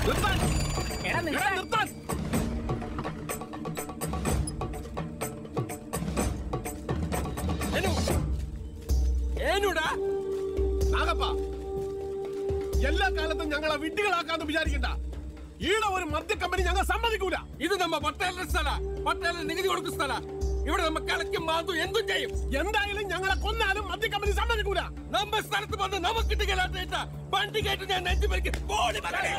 നിർത്താൻ. എടാ എടാ, നിർത്താൻ. നിർത്താൻ. ഏനു. ഏനുടാ. നാഗപ്പ, എല്ലാ കാലത്തും ഞങ്ങളെ വിഡ്ഢികളാക്കാന്ന് വിചാരിക്കണ്ട ഈടെ ഒരു മദ്യ കമ്പനി ഞങ്ങൾ സമ്മതിക്കൂല ഇത് നമ്മ പട്ടേലിന്റെ സ്ഥല പട്ടേലിന് നികുതി കൊടുക്കുന്ന സ്ഥല ഇവിടെ നമ്മ കളിക്കും മാന്തും എന്തും ചെയ്യും എന്തായാലും ഞങ്ങളെ കൊന്നാലും മദ്യ കമ്പനി സമ്മതിക്കൂല നമ്മ സ്ഥലത്ത് വന്ന് നമുക്ക് ടിക്കലാട്ടേറ്റ വണ്ടി കയറ്റി ഞാൻ നെഞ്ചു പരിക്ക് പോടി മകളെ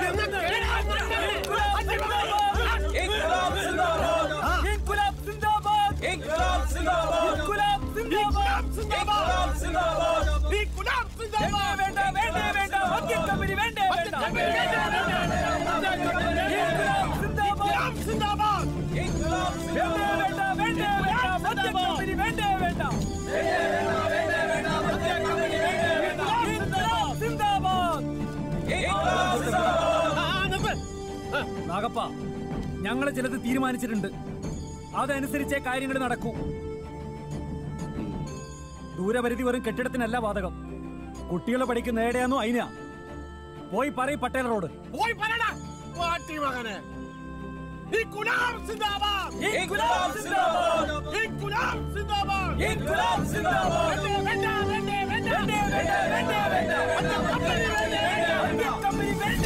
ഇൻകുലാബ് സിന്ദാബാദ് ഇൻക്ലാബ് സിന്ദാബാദ് ഇൻകുലാബ് സിന്ദാബാദ് ഇൻക്ലാബ് സിന്ദാബാദ് ഈ കുലാം സിന്ദാബാദ്. വേണ്ട വേണ്ട വേണ്ട മദ്യ കമ്പനി വേണ്ട വേണ്ട ഇൻകുലാബ് സിന്ദാബാദ് കുലാം സിന്ദാബാദ്. ഇൻക്ലാബ് വേണ്ട വേണ്ട വേണ്ട വേണ്ട മദ്യ കമ്പനി വേണ്ട വേണ്ട ഇൻകുലാബ് സിന്ദാബാദ് ഇൻക്ലാബ് സിന്ദാബാദ് ആ, നിർത്ത്. നാഗപ്പ ഞങ്ങൾ ചിലത് തീരുമാനിച്ചിട്ടുണ്ട് അതനുസരിച്ചേ കാര്യങ്ങൾ നടക്കൂ ദൂരപരിധി വെറും കെട്ടിടത്തിനല്ല ബാധകം കുട്ടികളെ പഠിക്കുന്ന ഏടെയാന്നോ അതിനാ പോയി പറയും പട്ടേലറോട് പോയി പറയടാ പാട്ടി മകനെ ഈ കുലാം സിന്ദാബാദ് ഇൻക്ലാബ് സിന്ദാബാദ് ഈ കുലാം സിന്ദാബാദ് ഇൻക്ലാബ് സിന്ദാബാദ് വേണ്ട വേണ്ട വേണ്ട വേണ്ട വേണ്ട, വേണ്ട, വേണ്ട, വേണ്ട. മദ്യ കമ്പനി വേണ്ട മദ്യ കമ്പനി വേണ്ട